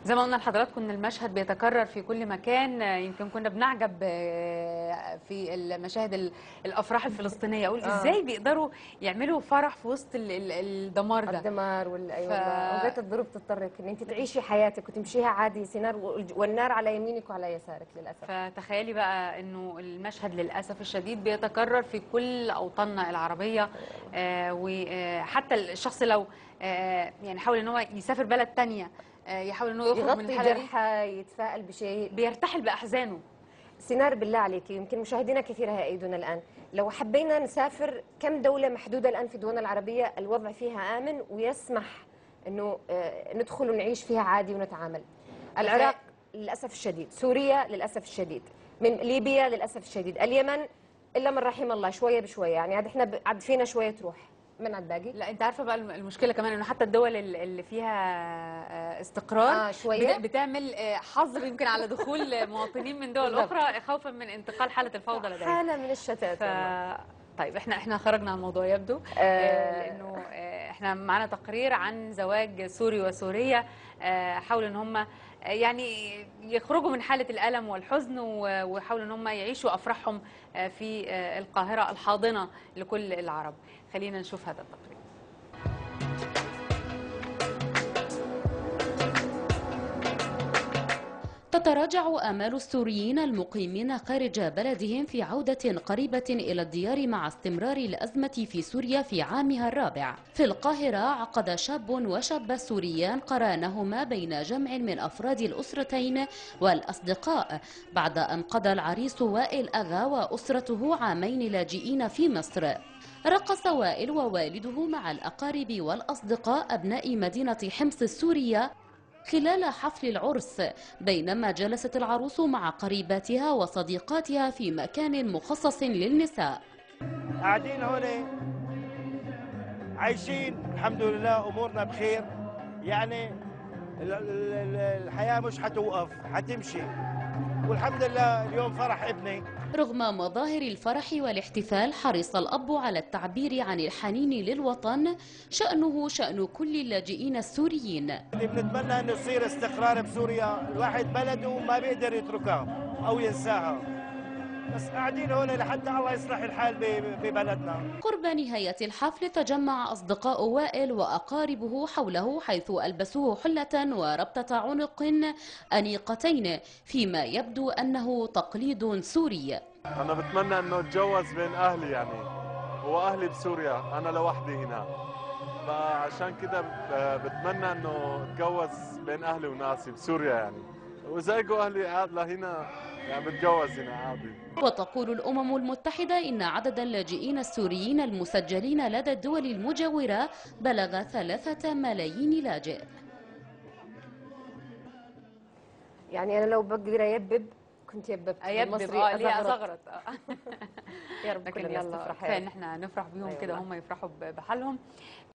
زي ما قلنا لحضراتكم ان المشهد بيتكرر في كل مكان آه، يمكن كنا بنعجب آه، في المشاهد ال- الافراح الفلسطينيه اقول آه. ازاي بيقدروا يعملوا فرح في وسط ال- ال- الدمار ده الدمار وال اي ف- والله اوقات الظروف تضطرك ان انت تعيشي حياتك وتمشيها عادي سينار والج- والنار على يمينك وعلى يسارك للاسف فتخيلي بقى انه المشهد للاسف الشديد بيتكرر في كل اوطاننا العربيه آه، وحتى الشخص لو آه، يعني حاول ان هو يسافر بلد تانية آه، يحاول ان هو يخرج من يغطي الحاله دي جرحى يتفائل بشيء بيرتحل باحزانه سينار بالله عليك يمكن مشاهدينا كثير هيأيدونا الآن لو حبينا نسافر كم دولة محدودة الآن في الدول العربية الوضع فيها آمن ويسمح أنه آه، ندخل ونعيش فيها عادي ونتعامل العراق للأسف الشديد سوريا للأسف الشديد من ليبيا للأسف الشديد اليمن إلا من رحم الله شوية بشوية يعني عاد إحنا ب- عاد فينا شوية تروح من على الباقي لا انت عارفه بقى الم- المشكله كمان انه حتى الدول ال- اللي فيها آه، استقرار آه، شوية. بت- بتعمل آه، حظر يمكن على دخول مواطنين من دول بالضبط. اخرى خوفا من انتقال حاله الفوضى لديهم حالة من الشتات ف... والله. طيب احنا احنا خرجنا عن الموضوع يبدو آه. آه، لانه آه، احنا معانا تقرير عن زواج سوري وسوريه آه، حاولوا ان هم آه، يعني يخرجوا من حاله الالم والحزن و- ويحاولوا ان هم يعيشوا افراحهم آه، في آه، القاهره الحاضنه لكل العرب خلينا نشوف هذا التقرير تتراجع آمال السوريين المقيمين خارج بلدهم في عودة قريبة إلى الديار مع استمرار الأزمة في سوريا في عامها الرابع في القاهرة عقد شاب وشابة سوريان قرانهما بين جمع من أفراد الأسرتين والأصدقاء بعد أن قضى العريس وائل أغا وأسرته عامين لاجئين في مصر رقص وائل ووالده مع الأقارب والأصدقاء أبناء مدينة حمص السورية خلال حفل العرس بينما جلست العروس مع قريباتها وصديقاتها في مكان مخصص للنساء قاعدين هون عايشين الحمد لله امورنا بخير يعني ال- ال- ال- الحياه مش حتوقف حتمشي والحمد لله اليوم فرح ابني رغم مظاهر الفرح والاحتفال حرص الأب على التعبير عن الحنين للوطن شأنه شأن كل اللاجئين السوريين اللي بنتمنى انه يصير استقرار بسوريا الواحد بلده ما بيقدر يتركها او ينساها بس قاعدين هون لحتى الله يصلح الحال ب- ببلدنا قرب نهاية الحفل تجمع أصدقاء وائل وأقاربه حوله حيث ألبسوه حلة وربطة عنق أنيقتين فيما يبدو أنه تقليد سوري انا بتمنى انه اتجوز بين اهلي يعني هو اهلي بسوريا انا لوحدي هنا فعشان كده ب- بتمنى انه اتجوز بين اهلي وناسي بسوريا يعني واذا اجوا اهلي عاد لهنا يعني بتجوز هنا عادي وتقول الأمم المتحدة إن عدد اللاجئين السوريين المسجلين لدى الدول المجاورة بلغ ثلاثة ملايين لاجئ يعني أنا لو بقدر أيبب كنت يببت ايبب المصري اه ليه أزغرط. ازغرط آه. يا رب كل لكن الناس يلا تفرح كفايه يا ان رب. احنا نفرح بيهم أيوة كده والله. هم يفرحوا ب- بحالهم